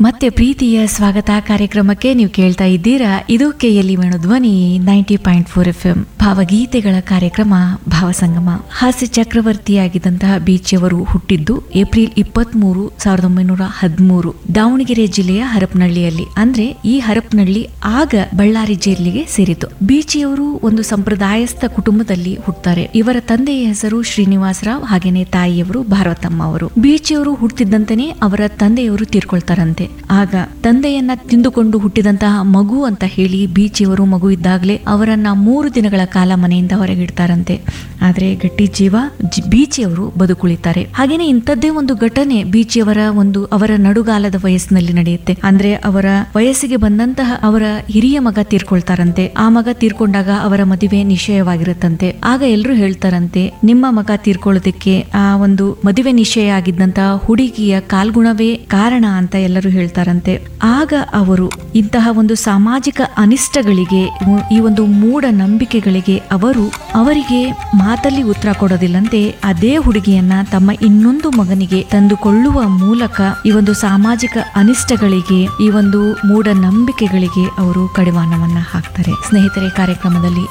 ಮತ್ತೆ ಪ್ರೀತಿಯ ಸ್ವಾಗತ ಕಾರ್ಯಕ್ರಮಕ್ಕೆ ನೀವು ಕೇಳ್ತಾ ಇದ್ದೀರಾ ಇದು KLE Venu Dhwani ninety point four F M ಭಾವಗೀತೆಗಳ ಕಾರ್ಯಕ್ರಮ ಭಾವಸಂಗಮ ಹಾಸ್ಯ ಚಕ್ರವರ್ತಿಯಾಗಿದ್ದಂತಹ ಬೀಚಿಯವರು ಹುಟ್ಟಿದ್ದು ಏಪ್ರಿಲ್ ಇಪ್ಪತ್ತ್ ಮೂರು ಸಾವಿರದ ಒಂಬೈನೂರ ಹದಿಮೂರು ದಾವಣಗೆರೆ ಜಿಲ್ಲೆಯ ಹರಪನಹಳ್ಳಿಯಲ್ಲಿ ಅಂದ್ರೆ ಈ ಹರಪನಹಳ್ಳಿ ಆಗ ಬಳ್ಳಾರಿ ಜಿಲ್ಲೆಗೆ ಸೇರಿತು ಬೀಚಿಯವರು ಒಂದು ಸಂಪ್ರದಾಯಸ್ಥ ಕುಟುಂಬದಲ್ಲಿ ಹುಟ್ಟುತ್ತಾರೆ ಇವರ ತಂದೆಯ ಹೆಸರು ಶ್ರೀನಿವಾಸರಾವ್ ಹಾಗೇನೆ ತಾಯಿಯವರು ಭಾರತಮ್ಮ ಅವರು ಬೀಚಿಯವರು ಹುಟ್ಟಿದಂತೆಯೇ ಅವರ ತಂದೆಯವರು ತೀರ್ಕೊಳ್ತಾರಂತೆ ಆಗ ತಂದೆಯನ್ನ ತಿಂದುಕೊಂಡು ಹುಟ್ಟಿದಂತಹ ಮಗು ಅಂತ ಹೇಳಿ ಬೀಚಿಯವರು ಮಗು ಇದ್ದಾಗಲೇ ಅವರನ್ನ ಮೂರು ದಿನಗಳ ಕಾಲ ಮನೆಯಿಂದ ಹೊರಗಿಡ್ತಾರಂತೆ ಆದ್ರೆ ಗಟ್ಟಿ ಜೀವ ಜಿ- ಬೀಚಿಯವರು ಬದುಕುಳಿತಾರೆ ಹಾಗೇನೆ ಇಂಥದ್ದೇ ಒಂದು ಘಟನೆ ಬೀಚಿಯವರ ಒಂದು ಅವರ ನಡುಗಾಲದ ವಯಸ್ಸಿನಲ್ಲಿ ನಡೆಯುತ್ತೆ ಅಂದ್ರೆ ಅವರ ವಯಸ್ಸಿಗೆ ಬಂದಂತಹ ಅವರ ಹಿರಿಯ ಮಗ ತೀರ್ಕೊಳ್ತಾರಂತೆ ಆ ಮಗ ತೀರ್ಕೊಂಡಾಗ ಅವರ ಮದುವೆ ನಿಶ್ಚಯವಾಗಿರುತ್ತಂತೆ ಆಗ ಎಲ್ಲರೂ ಹೇಳ್ತಾರಂತೆ ನಿಮ್ಮ ಮಗ ತೀರ್ಕೊಳ್ಳೋದಕ್ಕೆ ಆ ಒಂದು ಮದುವೆ ನಿಶ್ಚಯ ಆಗಿದ್ದಂತಹ ಹುಡುಗಿಯ ಕಾಲ್ಗುಣವೇ ಕಾರಣ ಅಂತ ಎಲ್ಲರೂ ಹೇಳ್ತಾರಂತೆ ಆಗ ಅವರು ಇಂತಹ ಒಂದು ಸಾಮಾಜಿಕ ಅನಿಷ್ಟಗಳಿಗೆ ಮು- ಈ ಒಂದು ಮೂಢ ನಂಬಿಕೆಗಳಿಗೆ ಅವರು ಅವರಿಗೆ ಮಾತಲ್ಲಿ ಉತ್ತರ ಕೊಡೋದಿಲ್ಲಂತೆ ಅದೇ ಹುಡುಗಿಯನ್ನ ತಮ್ಮ ಇನ್ನೊಂದು ಮಗನಿಗೆ ತಂದುಕೊಳ್ಳುವ ಮೂಲಕ ಈ ಒಂದು ಸಾಮಾಜಿಕ ಅನಿಷ್ಟಗಳಿಗೆ ಈ ಒಂದು ಮೂಢ ನಂಬಿಕೆಗಳಿಗೆ ಅವರು ಕಡಿವಾಣವನ್ನ ಹಾಕ್ತಾರೆ ಸ್ನೇಹಿತರೆ ಕಾರ್ಯಕ್ರಮದಲ್ಲಿ